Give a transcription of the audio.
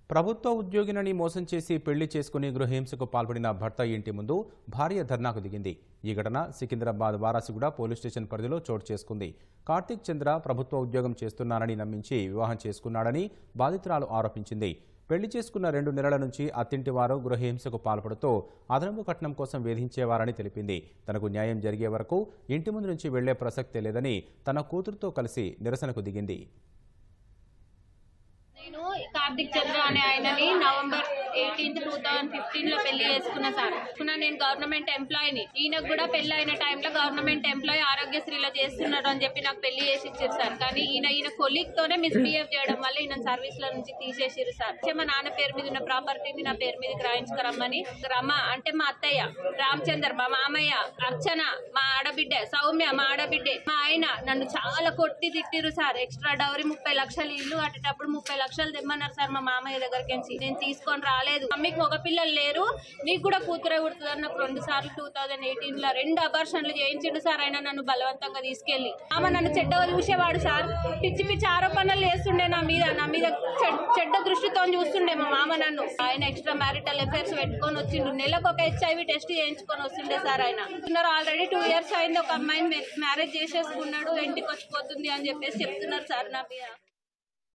ప్రభుత్వ ఉద్యోగినని మోసం చేసి పెళ్లి చేసుకుని గృహహింసకు పాల్పడిన భర్త ఇంటి ముందు భార్య ధర్నాకు దిగింది ఈ ఘటన సికింద్రాబాద్ వారాసిగూడ పోలీస్ స్టేషన్ పరిధిలో చోటు చేసుకుంది కార్తీక్ చంద్ర ప్రభుత్వ ఉద్యోగం చేస్తున్నానని నమ్మించి వివాహం చేసుకున్నాడని బాధితురాలు ఆరోపించింది పెళ్లి చేసుకున్న రెండు నెలల నుంచి అత్తింటి వారు గృహహింసకు పాల్పడుతూ అదనపు కట్నం కోసం వేధించేవారని తెలిపింది తనకు న్యాయం జరిగే వరకు ఇంటి ముందు నుంచి వెళ్లే ప్రసక్తే లేదని తన కూతురుతో కలిసి నిరసనకు దిగింది నేను కార్తిక్ చంద్ర అనే ఆయనని November eighteenth two thousand fifteen లో పెళ్లి చేసుకున్నా సార్ చేసుకున్నా నేను గవర్నమెంట్ ఎంప్లాయీని ఈయనకు కూడా పెళ్లి అయిన టైంలో గవర్నమెంట్ ఎంప్లాయీ ఆరోగ్యశ్రీలో చేస్తున్నాడు అని చెప్పి నాకు పెళ్లి చేసి ఇచ్చారు సార్ కానీ ఈయన ఈయన కొలీగ్ తోనే మిస్బిహేవ్ చేయడం వల్ల ఈయన సర్వీస్ లో నుంచి తీసేసిరు సార్ అంటే మా నాన్న పేరు మీద ఉన్న ప్రాపర్టీని నా పేరు మీద రాయించుకురమ్మని రమ అంటే మా అత్తయ్య రామచందర్ మా మామయ్య అర్చన మా ఆడబిడ్డ సౌమ్య మా ఆడబిడ్డే మా ఆయన నన్ను చాలా కొట్టి తిట్టిరు సార్ ఎక్స్ట్రా డౌరీ ముప్పై లక్షలు ఇల్లు కట్టేటప్పుడు ముప్పై లక్షలు తెమ్మన్నారు సార్ మా మామయ్య దగ్గరికి నుంచి నేను తీసుకొని రాలేదు మమ్మీకి మగ పిల్లలు లేరు నీకు కూడా కూతురే కుడుతుంది నాకు రెండు సార్లు టూ థౌజండ్ ఎయిటీన్ లో రెండు అబార్షన్లు చేయించిండు సార్ ఆయన నన్ను బలవంతంగా తీసుకెళ్లి ఆమె నన్ను చెడ్డగా చూసేవాడు సార్ పిచ్చి పిచ్చి ఆరోపణలు చేస్తుండే నా మీద నా మీద చెడ్- చెడ్డ దృష్టితో చూస్తుండే మా మామ నన్ను ఆయన ఎక్స్ట్రా మ్యారిటల్ అఫైర్స్ పెట్టుకొని వచ్చిండు నెలకు ఒక హెచ్ఐవి టెస్ట్ చేయించుకొని వస్తుండే సార్ ఆయన ఆల్రెడీ టూ ఇయర్స్ అయింది ఒక అమ్మాయిని మ్యారేజ్ చేసేసుకున్నాడు ఇంటికి వచ్చిపోతుంది అని చెప్పేసి చెప్తున్నారు సార్ నా మీద